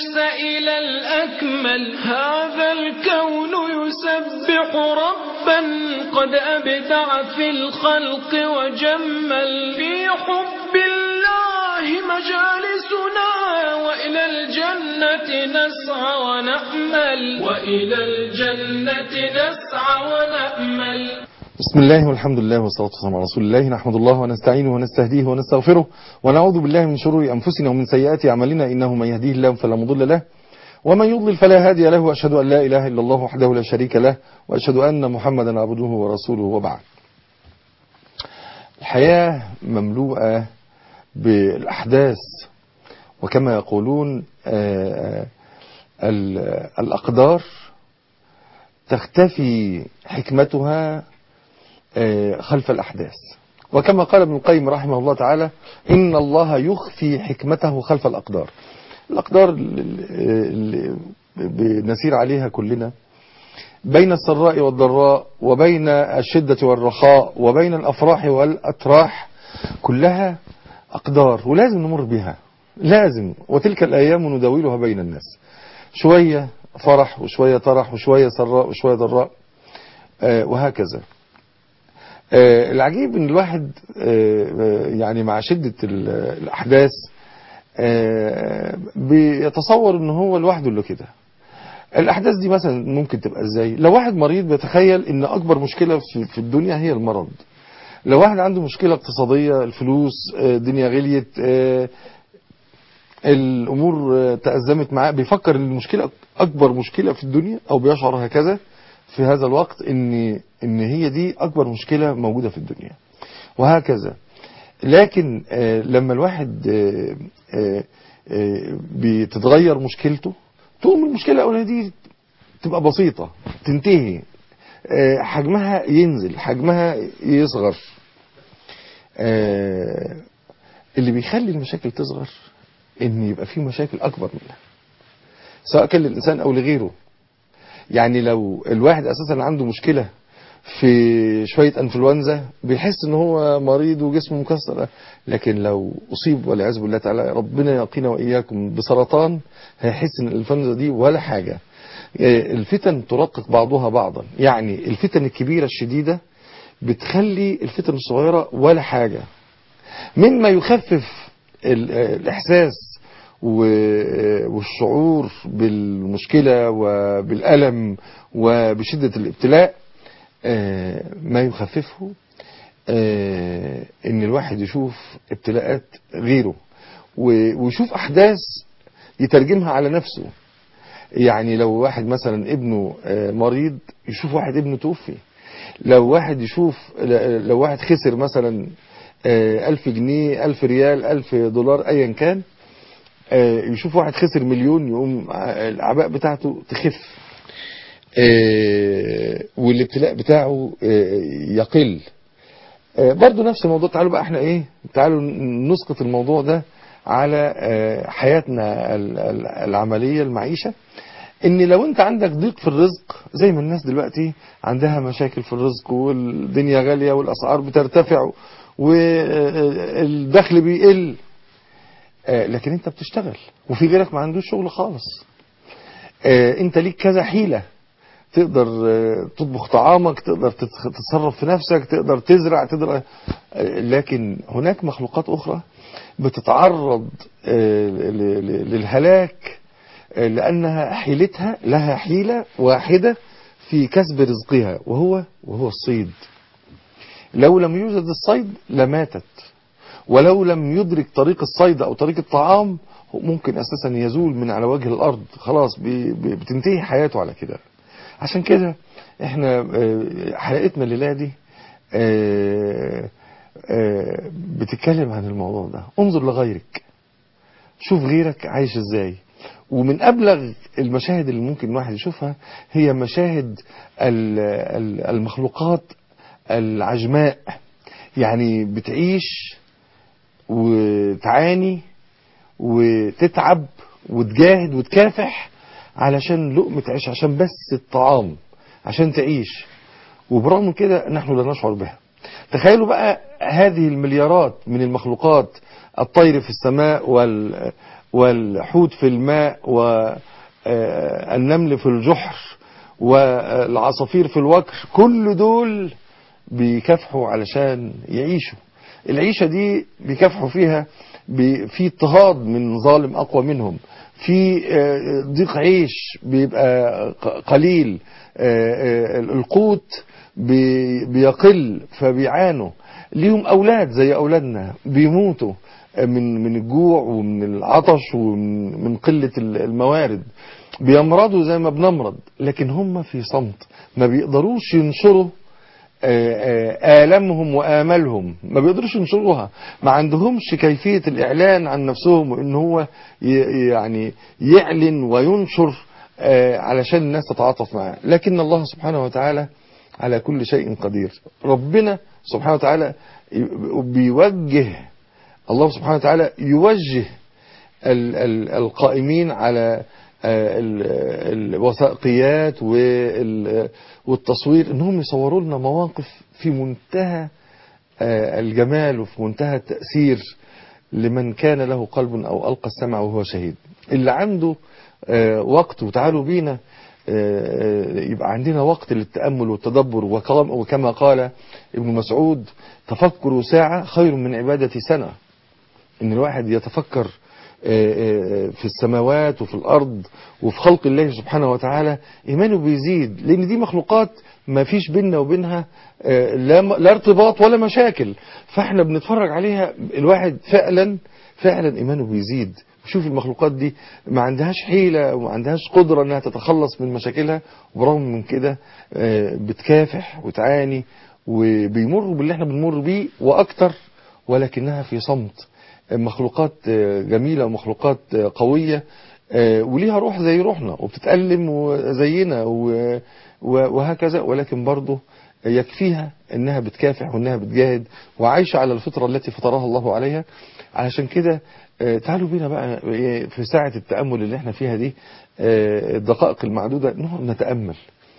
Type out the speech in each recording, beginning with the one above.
النفس إلى الأكمل هذا الكون يسبح ربا قد أبدع في الخلق وجمل في حب الله مجالسنا وإلى الجنة نسعى ونأمل وإلى الجنة نسعى ونأمل بسم الله والحمد لله والصلاة والسلام على رسول الله نحمد الله ونستعينه ونستهديه ونستغفره ونعوذ بالله من شرور أنفسنا ومن سيئات أعمالنا إنه من يهديه الله فلا مضل له ومن يضلل فلا هادي له وأشهد أن لا إله إلا الله وحده لا شريك له وأشهد أن محمدا عبده ورسوله وبعد الحياة مملوءة بالأحداث وكما يقولون آه، ال- الأقدار تختفي حكمتها آه، خلف الأحداث وكما قال ابن القيم رحمه الله تعالى إن الله يخفي حكمته خلف الأقدار الأقدار اللي بنسير عليها كلنا بين السراء والضراء وبين الشدة والرخاء وبين الأفراح والأتراح كلها أقدار ولازم نمر بها لازم وتلك الأيام نداولها بين الناس شوية فرح وشوية طرح وشوية سراء وشوية ضراء آه، وهكذا آه، العجيب ان الواحد آه، آه، يعني مع شدة ال- الأحداث آه، بيتصور ان هو لوحده اللي كده الأحداث دي مثلا ممكن تبقى ازاي لو واحد مريض بيتخيل ان أكبر مشكلة في في الدنيا هي المرض لو واحد عنده مشكلة اقتصادية الفلوس آه، الدنيا غليت آه، الأمور آه، تأزمت معاه بيفكر ان المشكلة أكبر مشكلة في الدنيا أو بيشعر هكذا في هذا الوقت ان ان هي دي اكبر مشكله موجوده في الدنيا وهكذا لكن آه، لما الواحد آه، آه، آه، بتتغير مشكلته تقوم المشكله الاولانيه دي تبقى بسيطه تنتهي آه، حجمها ينزل حجمها يصغر آه، اللي بيخلي المشاكل تصغر ان يبقى في مشاكل اكبر منها سواء كان للانسان او لغيره يعني لو الواحد اساسا عنده مشكلة في شوية انفلونزا بيحس ان هو مريض وجسمه مكسر لكن لو اصيب والعياذ بالله تعالى ربنا يقينا واياكم بسرطان هيحس ان الانفلونزا دي ولا حاجة آه، الفتن ترقق بعضها بعضا يعني الفتن الكبيرة الشديدة بتخلي الفتن الصغيرة ولا حاجة مما يخفف ال- آه، الاحساس و- والشعور بالمشكلة وبالألم وبشدة الابتلاء آه، ما يخففه آه، ان الواحد يشوف ابتلاءات غيره و- ويشوف احداث يترجمها على نفسه يعني لو واحد مثلا ابنه آه، مريض يشوف واحد ابنه توفي لو واحد يشوف ل- لو واحد خسر مثلا آه، ألف جنيه ألف ريال ألف دولار أيا كان آه، يشوف واحد خسر مليون يقوم ع- الأعباء بتاعته تخف آه، والابتلاء بتاعه آه، يقل آه، برضو نفس الموضوع تعالوا بقى احنا ايه تعالوا نسقط الموضوع ده على آه، حياتنا ال- ال- العملية المعيشة ان لو انت عندك ضيق في الرزق زي ما الناس دلوقتي عندها مشاكل في الرزق والدنيا غالية والاسعار بترتفع والدخل بيقل آه، لكن انت بتشتغل وفي غيرك ما عندوش شغل خالص آه، انت ليك كذا حيلة تقدر آه، تطبخ طعامك تقدر تتخ- تتصرف في نفسك تقدر تزرع تقدر آه، لكن هناك مخلوقات اخرى بتتعرض آه، ل- ل- للهلاك آه، لانها حيلتها لها حيلة واحدة في كسب رزقها وهو وهو الصيد لو لم يوجد الصيد لماتت ولو لم يدرك طريق الصيد او طريق الطعام هو ممكن اساسا يزول من على وجه الارض خلاص بي- بي- بتنتهي حياته على كده عشان كده احنا آه، حلقتنا الليله دي آه، آه، بتتكلم عن الموضوع ده انظر لغيرك شوف غيرك عايش ازاي ومن ابلغ المشاهد اللي ممكن الواحد يشوفها هي مشاهد ال- ال- المخلوقات العجماء يعني بتعيش وتعاني وتتعب وتجاهد وتكافح علشان لقمة عيش عشان بس الطعام عشان تعيش وبرغم من كده نحن لا نشعر بها تخيلوا بقى هذه المليارات من المخلوقات الطير في السماء وال والحوت في الماء والنمل في الجحر والعصافير في الوكر كل دول بيكافحوا علشان يعيشوا العيشة دي بيكافحوا فيها في اضطهاد من ظالم أقوى منهم في ضيق عيش بيبقى قليل القوت بيقل فبيعانوا ليهم أولاد زي أولادنا بيموتوا من من الجوع ومن العطش ومن قلة الموارد بيمرضوا زي ما بنمرض لكن هم في صمت ما بيقدروش ينشروا آلامهم وآمالهم ما بيقدروش ينشروها ما عندهمش كيفية الإعلان عن نفسهم وإن هو يعني يعلن وينشر علشان الناس تتعاطف معاه لكن الله سبحانه وتعالى على كل شيء قدير ربنا سبحانه وتعالى بيوجه الله سبحانه وتعالى يوجه القائمين على الوثائقيات والتصوير انهم يصوروا لنا مواقف في منتهى الجمال وفي منتهى التأثير لمن كان له قلب او القى السمع وهو شهيد اللي عنده وقت وتعالوا بينا يبقى عندنا وقت للتأمل والتدبر وكما قال ابن مسعود تفكر ساعة خير من عبادة سنة ان الواحد يتفكر في السماوات وفي الأرض وفي خلق الله سبحانه وتعالى إيمانه بيزيد لأن دي مخلوقات ما فيش بيننا وبينها لا, لا ارتباط ولا مشاكل فاحنا بنتفرج عليها الواحد فعلا فعلا إيمانه بيزيد شوف المخلوقات دي ما عندهاش حيلة وما عندهاش قدرة انها تتخلص من مشاكلها وبرغم من كده بتكافح وتعاني وبيمروا باللي احنا بنمر بيه واكتر ولكنها في صمت مخلوقات جميلة ومخلوقات قوية وليها روح زي روحنا وبتتألم زينا وهكذا ولكن برضه يكفيها انها بتكافح وانها بتجاهد وعايشة على الفطرة التي فطرها الله عليها علشان كده تعالوا بينا بقى في ساعة التأمل اللي احنا فيها دي الدقائق المعدودة نتأمل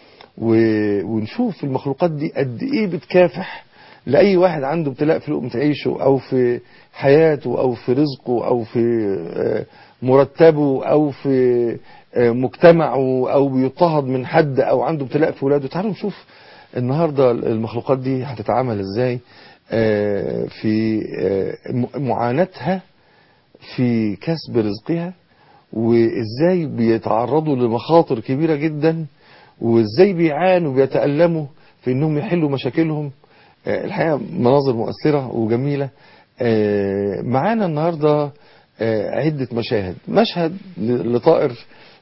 ونشوف المخلوقات دي قد ايه بتكافح لأي واحد عنده ابتلاء في لقمة عيشه أو في حياته أو في رزقه أو في مرتبه أو في مجتمعه أو بيضطهد من حد أو عنده ابتلاء في ولاده تعالوا نشوف النهاردة المخلوقات دي هتتعامل ازاي في معاناتها في كسب رزقها وازاي بيتعرضوا لمخاطر كبيرة جدا وازاي بيعانوا وبيتألموا في انهم يحلوا مشاكلهم الحقيقة مناظر مؤثرة وجميلة معانا النهاردة عدة مشاهد مشهد لطائر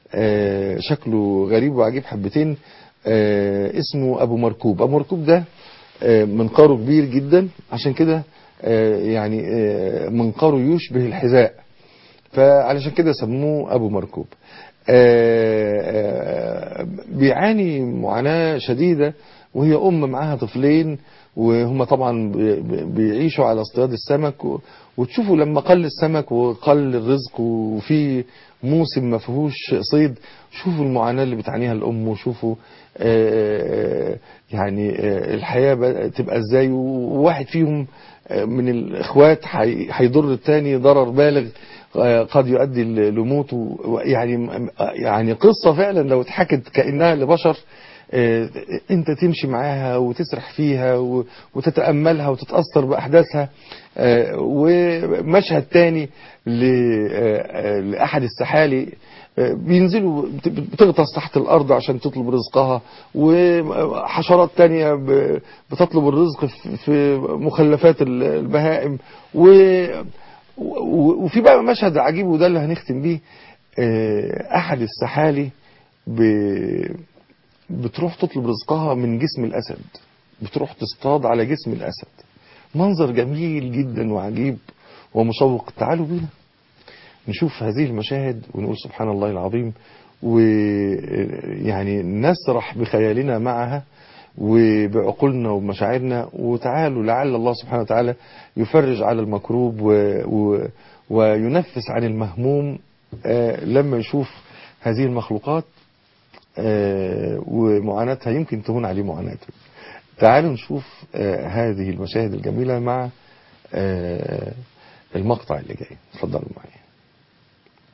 شكله غريب وعجيب حبتين اسمه ابو مركوب ابو مركوب ده منقاره كبير جدا عشان كده يعني منقاره يشبه الحذاء فعلشان كده سموه ابو مركوب بيعاني معاناة شديدة وهي ام معاها طفلين وهم طبعا بيعيشوا على اصطياد السمك وتشوفوا لما قل السمك وقل الرزق وفي موسم ما فيهوش صيد شوفوا المعاناة اللي بتعانيها الأم وشوفوا يعني الحياة تبقى ازاي وواحد فيهم من الإخوات هيضر التاني ضرر بالغ قد يؤدي لموته يعني يعني قصة فعلا لو اتحكت كأنها لبشر انت تمشي معاها وتسرح فيها وتتأملها وتتأثر بأحداثها ومشهد تاني لأحد السحالي بينزلوا بتغطس تحت الأرض عشان تطلب رزقها وحشرات تانية بتطلب الرزق في مخلفات البهائم وفي بقى مشهد عجيب وده اللي هنختم بيه أحد السحالي بتروح تطلب رزقها من جسم الأسد بتروح تصطاد على جسم الأسد منظر جميل جدا وعجيب ومشوق تعالوا بينا نشوف هذه المشاهد ونقول سبحان الله العظيم ويعني نسرح بخيالنا معها وبعقولنا ومشاعرنا وتعالوا لعل الله سبحانه وتعالى يفرج على المكروب و و وينفس عن المهموم لما يشوف هذه المخلوقات ومعاناتها يمكن تهون عليه معاناته تعالوا نشوف هذه المشاهد الجميلة مع المقطع اللي جاي اتفضلوا معي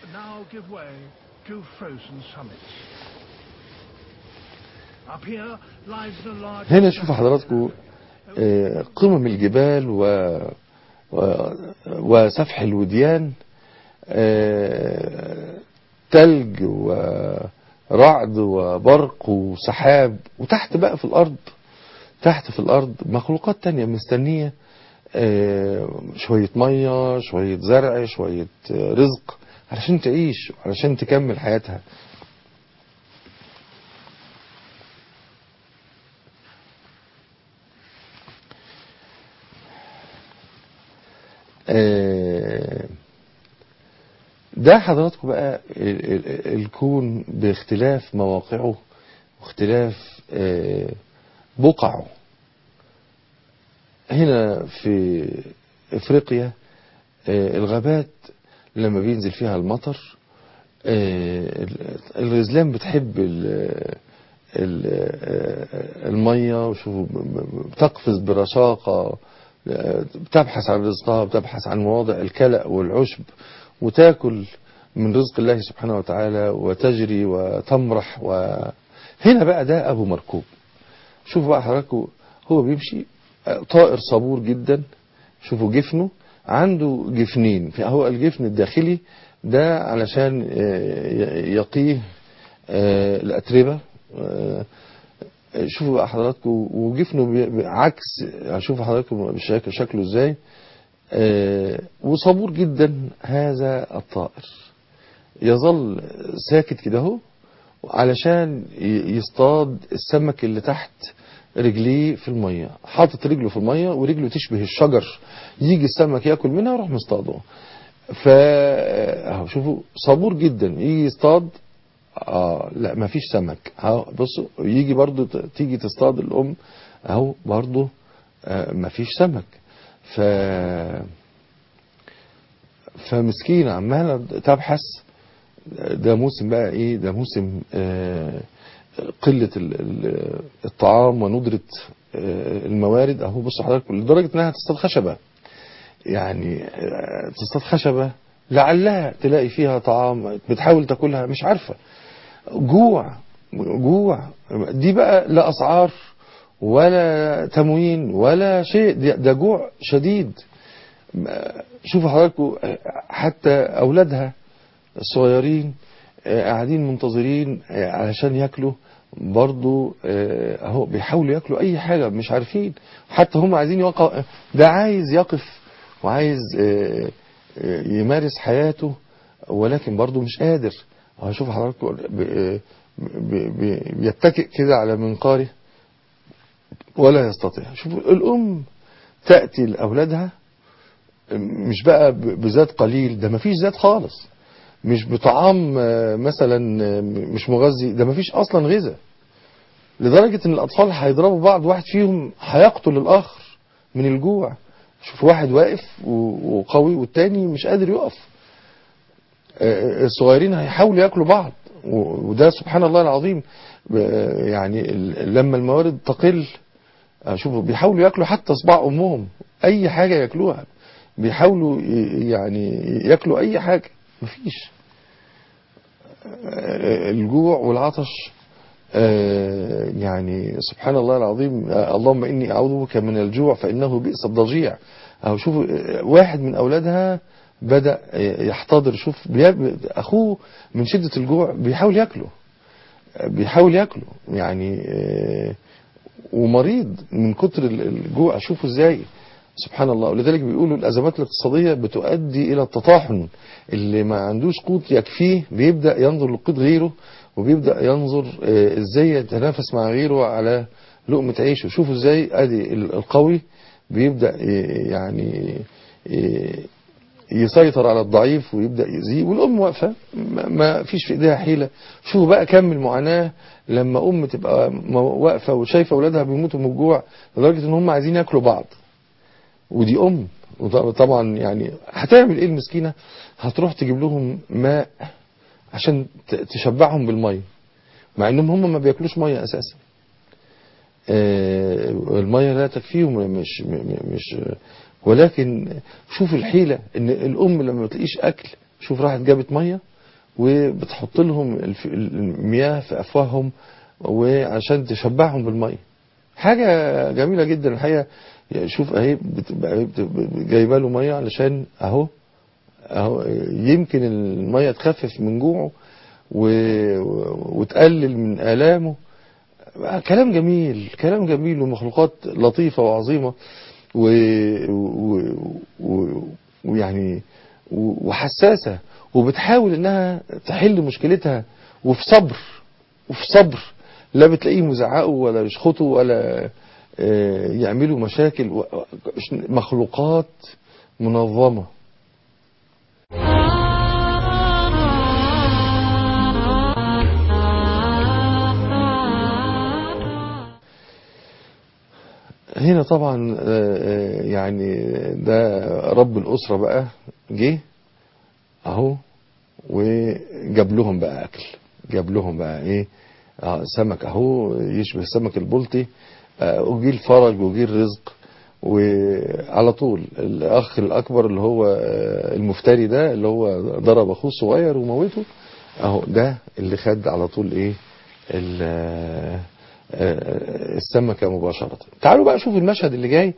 now give way to frozen summits. Up here lies the large هنا شوفوا حضراتكم آه، قمم الجبال و... و... وسفح الوديان آه، تلج ورعد وبرق وسحاب وتحت بقى في الأرض تحت في الأرض مخلوقات تانية مستنية آه، شوية مية شوية زرع شوية آه، رزق علشان تعيش علشان تكمل حياتها آه، ده حضراتكم بقى ال- ال- الكون باختلاف مواقعه واختلاف آه، بقعه هنا في افريقيا آه، الغابات لما بينزل فيها المطر آه، ال- الغزلان بتحب ال- ال- آه، المية وشوفوا ب- ب- بتقفز برشاقة آه، بتبحث عن رزقها بتبحث عن مواضع الكلأ والعشب وتاكل من رزق الله سبحانه وتعالى وتجري وتمرح وهنا بقى ده أبو مركوب شوفوا بقى حضراتكم هو بيمشي آه، طائر صبور جدا شوفوا جفنه عنده جفنين هو الجفن الداخلي ده علشان آه، يقيه آه، الأتربة آه، شوفوا بقى حضراتكم وجفنه بي- بي- عكس شوفوا حضراتكم شكله, شكله ازاي آه، وصبور جدا هذا الطائر يظل ساكت كده اهو علشان ي- يصطاد السمك اللي تحت رجليه في المية حاطط رجله في المية ورجله تشبه الشجر يجي السمك ياكل منها ويروح مصطاده ف اهو شوفوا صبور جدا يجي يصطاد اه لا ما فيش سمك اهو بصوا يجي برضو ت- تيجي تصطاد الام اهو برضو آه ما فيش سمك ف فمسكينة عمالة تبحث ده موسم بقى ايه ده موسم آه قلة ال- ال- الطعام وندرة آه الموارد اهو بصوا حضرتك لدرجة انها تصطاد خشبة يعني آه، تصطاد خشبة لعلها تلاقي فيها طعام بتحاول تاكلها مش عارفة جوع جوع دي بقى لا اسعار ولا تموين ولا شيء ده ده جوع شديد شوفوا حضراتكم حتى اولادها الصغيرين آه، قاعدين منتظرين آه، علشان ياكلوا برضو آه، اهو بيحاولوا ياكلوا اي حاجة مش عارفين حتى هم عايزين يوقع ده عايز يقف وعايز آه، آه، يمارس حياته ولكن برضو مش قادر اهو شوفوا حضراتكم ب- آه، ب- ب- بيتكئ كده على منقاره ولا يستطيع شوفوا الام تأتي لأولادها مش بقى ب- بذات قليل ده مفيش ذات خالص مش بطعام آه، مثلا آه، مش مغذي ده مفيش اصلا غذاء لدرجة ان الاطفال هيضربوا بعض واحد فيهم هيقتل الاخر من الجوع شوف واحد واقف و- وقوي والتاني مش قادر يقف آه، الصغيرين هيحاولوا ياكلوا بعض و- وده سبحان الله العظيم ب- يعني ال- لما الموارد تقل آه، شوفوا بيحاولوا ياكلوا حتى صباع امهم اي حاجة ياكلوها بيحاولوا ي- يعني ياكلوا اي حاجة مفيش آه، الجوع والعطش آه، يعني سبحان الله العظيم آه، اللهم إني أعوذ بك من الجوع فإنه بئس الضجيع أو شوفوا آه، واحد من أولادها بدأ آه، يحتضر شوف بي- أخوه من شدة الجوع بيحاول ياكله آه، بيحاول ياكله يعني آه، ومريض من كتر ال- الجوع شوفوا ازاي سبحان الله ولذلك بيقولوا الأزمات الاقتصادية بتؤدي إلى التطاحن اللي ما عندوش قوت يكفيه بيبدأ ينظر لقوت غيره وبيبدأ ينظر آه، ازاي يتنافس مع غيره على لقمة عيشه شوفوا ازاي ادي ال- القوي بيبدأ ي- يعني ي- يسيطر على الضعيف ويبدأ يزيه والأم واقفة ما- ما فيش في إيديها حيلة شوفوا بقى كم المعاناة لما أم تبقى م- واقفة وشايفة أولادها بيموتوا من الجوع لدرجة إن هم عايزين ياكلوا بعض ودي أم وطبعا يعني هتعمل إيه المسكينة هتروح تجيب لهم ماء عشان ت- تشبعهم بالمية مع إنهم هم ما بياكلوش مية أساسا آه، المية لا تكفيهم مش م- م- مش ولكن شوف الحيلة ان الام لما ما تلاقيش اكل شوف راحت جابت مية وبتحط لهم الف- المياه في افواههم وعشان تشبعهم بالميه حاجه جميله جدا الحقيقه يعني شوف اهي بتبقى بت- جايبه له ميه علشان اهو اهو يمكن الميه تخفف من جوعه و- وتقلل من الامه كلام جميل كلام جميل ومخلوقات لطيفه وعظيمه و... و... و... ويعني و- وحساسه وبتحاول انها تحل مشكلتها وفي صبر وفي صبر لا بتلاقيهم يزعقوا ولا يشخطوا ولا آه، يعملوا مشاكل و- مخلوقات منظمه هنا طبعا آه، آه، يعني ده رب الأسرة بقى جه اهو وجاب لهم بقى أكل جاب لهم بقى ايه آه، سمك اهو يشبه السمك البلطي آه، وجه الفرج وجه الرزق وعلى طول الأخ الأكبر اللي هو آه، المفتري ده اللي هو ضرب أخوه الصغير وموته اهو ده اللي خد على طول ايه ال- آه، آه، السمكة مباشرة تعالوا بقى شوف المشهد اللي جاي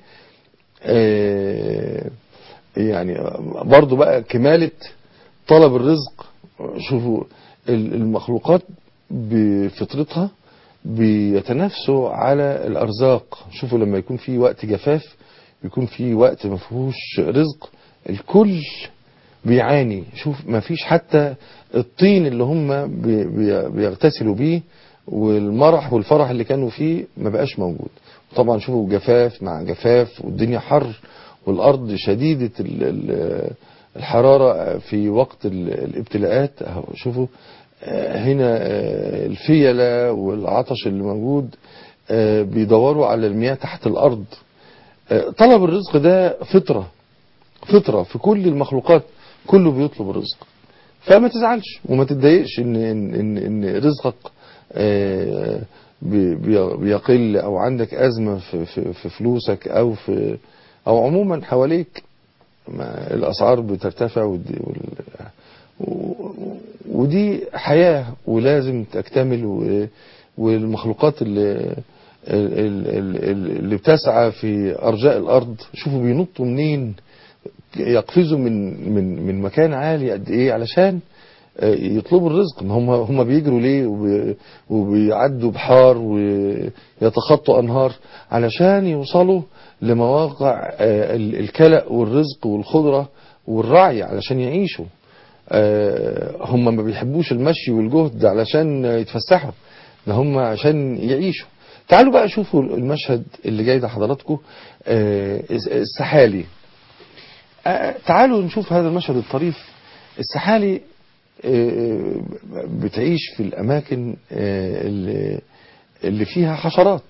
آه، يعني برضو بقى كمالة طلب الرزق شوفوا ال- المخلوقات بفطرتها بيتنافسوا على الأرزاق شوفوا لما يكون في وقت جفاف يكون في وقت ما فيهوش رزق الكل بيعاني شوف ما فيش حتى الطين اللي هم بي- بي- بيغتسلوا بيه والمرح والفرح اللي كانوا فيه ما بقاش موجود طبعا شوفوا جفاف مع جفاف والدنيا حر والأرض شديدة ال- ال- الحرارة في وقت ال- الابتلاءات أهو شوفوا آه، هنا آه، الفيلة والعطش اللي موجود آه، بيدوروا على المياه تحت الأرض آه، طلب الرزق ده فطرة فطرة في كل المخلوقات كله بيطلب الرزق فما تزعلش وما تتضايقش ان ان ان, إن رزقك آه، بي- بي- بيقل او عندك ازمه في, في, في فلوسك او في او عموما حواليك ما الاسعار بترتفع ودي وال- و- ودي حياه ولازم تكتمل و- والمخلوقات اللي ال- ال- ال- اللي بتسعى في ارجاء الارض شوفوا بينطوا منين يقفزوا من من من مكان عالي قد ايه علشان آه، يطلبوا الرزق ما هم هم بيجروا ليه وبي- وبيعدوا بحار ويتخطوا انهار علشان يوصلوا لمواقع آه، ال- الكلأ والرزق والخضرة والرعي علشان يعيشوا آه، هم ما بيحبوش المشي والجهد علشان يتفسحوا ده هم عشان يعيشوا تعالوا بقى شوفوا المشهد اللي جاي ده حضراتكم آه، السحالي آه، تعالوا نشوف هذا المشهد الطريف السحالي آه، بتعيش في الأماكن آه، اللي اللي فيها حشرات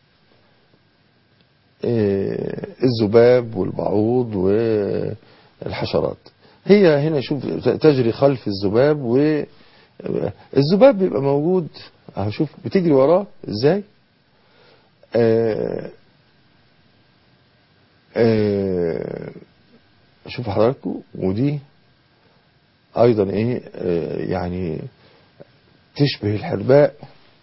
آه، الذباب والبعوض والحشرات هي هنا شوف تجري خلف الذباب والذباب بيبقى موجود اهو شوف بتجري وراه ازاي آه، آه، شوف حضراتكم ودي ايضا ايه آه، يعني تشبه الحرباء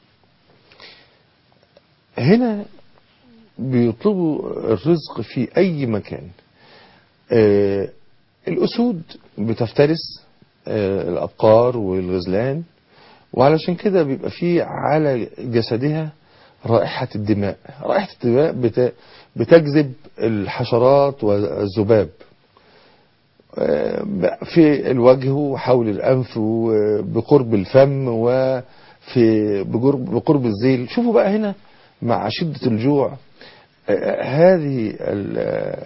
هنا بيطلبوا الرزق في اي مكان آه، الاسود بتفترس آه، الابقار والغزلان وعلشان كده بيبقى في على جسدها رائحة الدماء رائحة الدماء بت- بتجذب الحشرات والذباب في الوجه وحول الأنف وبقرب الفم وفي بقرب بقرب الذيل شوفوا بقى هنا مع شدة الجوع آه، هذه ال-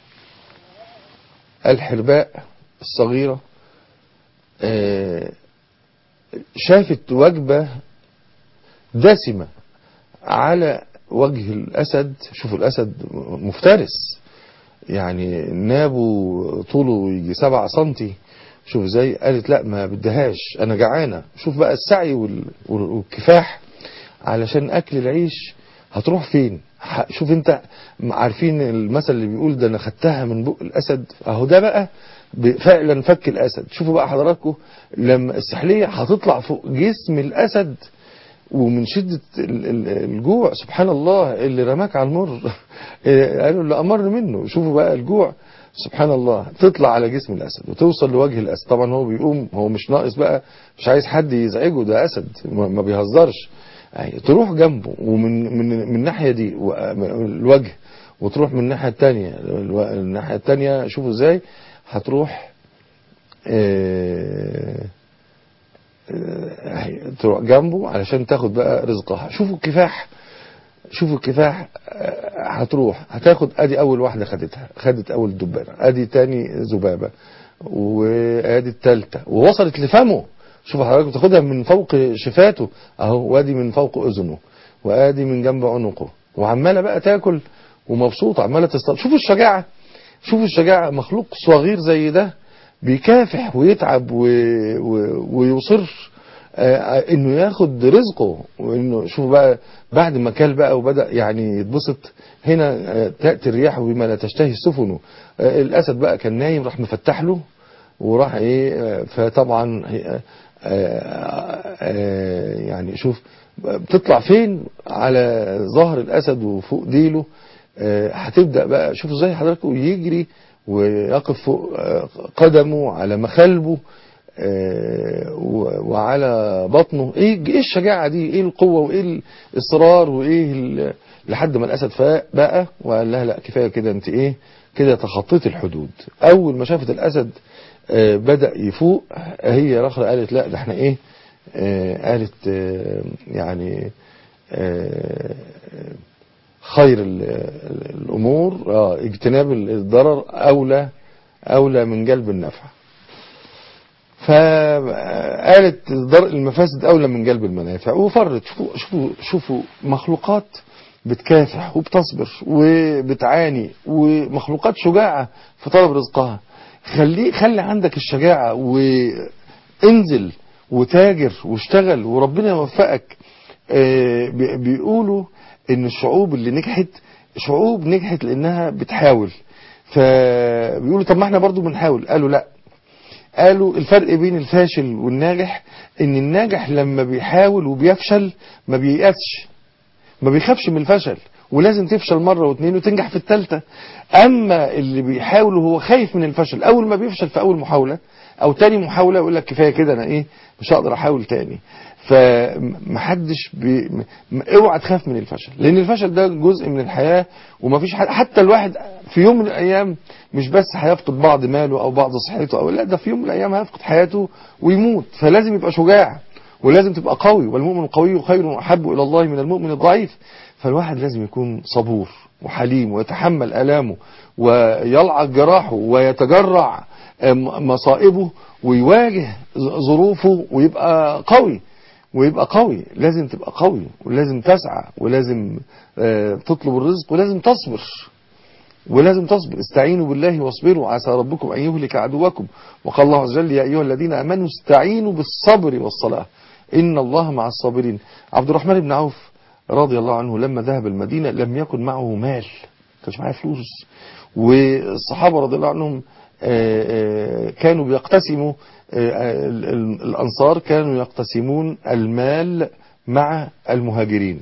الحرباء الصغيرة آه، شافت وجبة دسمة على وجه الأسد شوفوا الأسد مفترس يعني نابه طوله يجي سبعة سنتي شوف زي قالت لا ما بدهاش انا جعانة شوف بقى السعي وال- وال- والكفاح علشان اكل العيش هتروح فين ح- شوف انت عارفين المثل اللي بيقول ده انا خدتها من بق الاسد اهو ده بقى ب- فعلا فك الاسد شوفوا بقى حضراتكم لما السحليه هتطلع فوق جسم الاسد ومن شدة ال- ال- الجوع سبحان الله اللي رماك على المر قالوا اللي أمر منه شوفوا بقى الجوع سبحان الله تطلع على جسم الأسد وتوصل لوجه الأسد طبعا هو بيقوم هو مش ناقص بقى مش عايز حد يزعجه ده أسد ما ما بيهزرش يعني تروح جنبه ومن من من الناحية دي و- الوجه وتروح من الناحية التانية الو- الناحية التانية شوفوا ازاي هتروح آه آه، تروح جنبه علشان تاخد بقى رزقها شوفوا الكفاح شوفوا الكفاح آه، هتروح هتاخد ادي اول واحده خدتها خدت اول دبانه ادي تاني ذبابه وادي التالتة ووصلت لفمه شوف حضرتك بتاخدها من فوق شفاته اهو وادي من فوق اذنه وادي من جنب عنقه وعماله بقى تاكل ومبسوطه عماله تصطاد شوفوا الشجاعه شوفوا الشجاعه مخلوق صغير زي ده بيكافح ويتعب و... و... ويصر آه، انه ياخد رزقه وانه شوفوا بقى بعد ما كل بقى وبدا يعني يتبسط هنا آه، تاتي الرياح بما لا تشتهي السفن آه، الاسد بقى كان نايم راح مفتح له وراح ايه آه، فطبعا آه، آه، آه، يعني شوف بتطلع فين على ظهر الاسد وفوق ديله آه، هتبدا بقى شوفوا ازاي حضرتك يجري ويقف فوق آه، قدمه على مخالبه آه، و- وعلى بطنه ايه ايه الشجاعه دي ايه القوه وايه الاصرار وايه ال- لحد ما الاسد فاق بقى وقال لها لا كفايه كده انت ايه كده تخطيت الحدود اول ما شافت الاسد آه، بدا يفوق هي رخرة قالت لا ده احنا ايه آه، قالت آه، يعني آه، خير ال- ال- الامور آه، اجتناب الضرر اولى اولى من جلب النفع فقالت ضرء المفاسد اولى من جلب المنافع وفرت شوفوا شوفوا شوفوا مخلوقات بتكافح وبتصبر وبتعاني ومخلوقات شجاعة في طلب رزقها خلي خلي عندك الشجاعة وانزل وتاجر واشتغل وربنا يوفقك آه، بي- بيقولوا ان الشعوب اللي نجحت شعوب نجحت لانها بتحاول فبيقولوا طب ما احنا برضو بنحاول قالوا لا قالوا الفرق بين الفاشل والناجح ان الناجح لما بيحاول وبيفشل ما بييأسش ما بيخافش من الفشل ولازم تفشل مرة واثنين وتنجح في الثالثة اما اللي بيحاول وهو خايف من الفشل اول ما بيفشل في اول محاولة او تاني محاولة يقول لك كفاية كده انا ايه مش هقدر احاول تاني فمحدش بي... م- اوعى تخاف من الفشل لان الفشل ده جزء من الحياة ومفيش حد حتى الواحد في يوم من الايام مش بس هيفقد بعض ماله او بعض صحته او لا ده في يوم من الايام هيفقد حياته ويموت فلازم يبقى شجاع ولازم تبقى قوي والمؤمن القوي خير واحب الى الله من المؤمن الضعيف فالواحد لازم يكون صبور وحليم ويتحمل الامه ويلعق جراحه ويتجرع م- مصائبه ويواجه ظ- ظروفه ويبقى قوي ويبقى قوي لازم تبقى قوي ولازم تسعى ولازم آه، تطلب الرزق ولازم تصبر ولازم تصبر استعينوا بالله واصبروا عسى ربكم أن يهلك عدوكم وقال الله عز وجل يا أيها الذين آمنوا استعينوا بالصبر والصلاة إن الله مع الصابرين عبد الرحمن بن عوف رضي الله عنه لما ذهب المدينة لم يكن معه مال كانش معاه فلوس والصحابة رضي الله عنهم آه، آه، كانوا بيقتسموا آه، ال- ال- الأنصار كانوا يقتسمون المال مع المهاجرين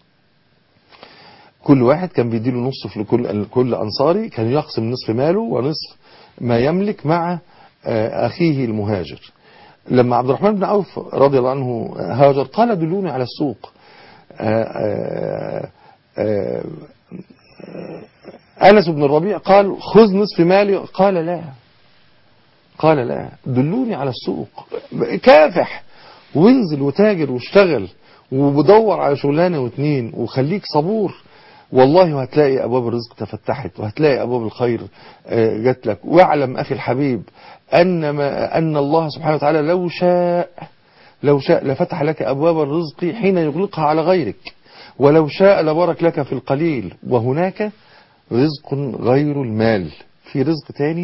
كل واحد كان بيديله نصف لكل كل أنصاري كان يقسم نصف ماله ونصف ما يملك مع آه، أخيه المهاجر لما عبد الرحمن بن عوف رضي الله عنه هاجر قال دلوني على السوق آه، آه، آه، أنس بن الربيع قال خذ نصف مالي قال لا قال لا دلوني على السوق كافح وانزل وتاجر واشتغل وبدور على شغلانه واتنين وخليك صبور والله وهتلاقي ابواب الرزق تفتحت وهتلاقي ابواب الخير آه، جات لك واعلم اخي الحبيب ان ما ان الله سبحانه وتعالى لو شاء لو شاء لفتح لك ابواب الرزق حين يغلقها على غيرك ولو شاء لبارك لك في القليل وهناك رزق غير المال في رزق تاني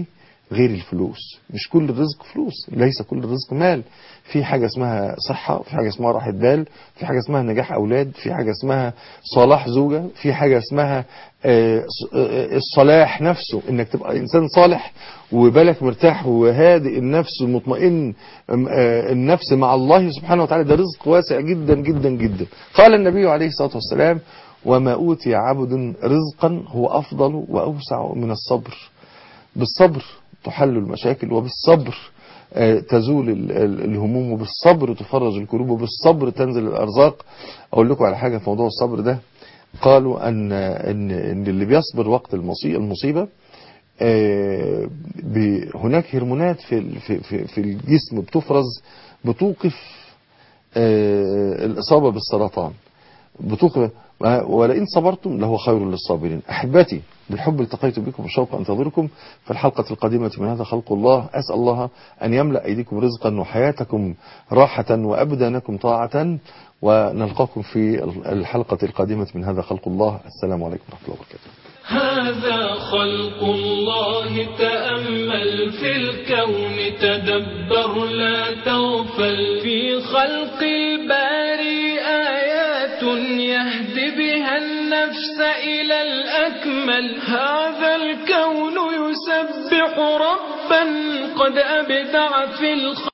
غير الفلوس مش كل الرزق فلوس ليس كل الرزق مال في حاجة اسمها صحة في حاجة اسمها راحة بال في حاجة اسمها نجاح أولاد في حاجة اسمها صلاح زوجة في حاجة اسمها آه، ص- آه، الصلاح نفسه انك تبقى انسان صالح وبالك مرتاح وهادئ النفس ومطمئن آم، آه، النفس مع الله سبحانه وتعالى ده رزق واسع جدا جدا جدا قال النبي عليه الصلاة والسلام وما أوتي عبد رزقا هو أفضل وأوسع من الصبر بالصبر تحل المشاكل وبالصبر آه، تزول ال- ال- الهموم وبالصبر تفرج الكروب وبالصبر تنزل الأرزاق أقول لكم على حاجة في موضوع الصبر ده قالوا أن, أن, أن اللي بيصبر وقت المصي- المصيبة آه، ب- هناك هرمونات في ال- في في في الجسم بتفرز بتوقف آه، الإصابة بالسرطان بتوقف ولئن صبرتم لهو خير للصابرين أحبتي بالحب التقيت بكم وشوق أنتظركم في الحلقة القادمة من هذا خلق الله أسأل الله أن يملأ أيديكم رزقا وحياتكم راحة وأبدانكم طاعة ونلقاكم في الحلقة القادمة من هذا خلق الله السلام عليكم ورحمة الله وبركاته هذا خلق الله تأمل في الكون تدبر لا تغفل في خلق الباري آيات يهدي بها النفس إلى الأكمل هذا الكون يسبح ربا قد أبدع في الخلق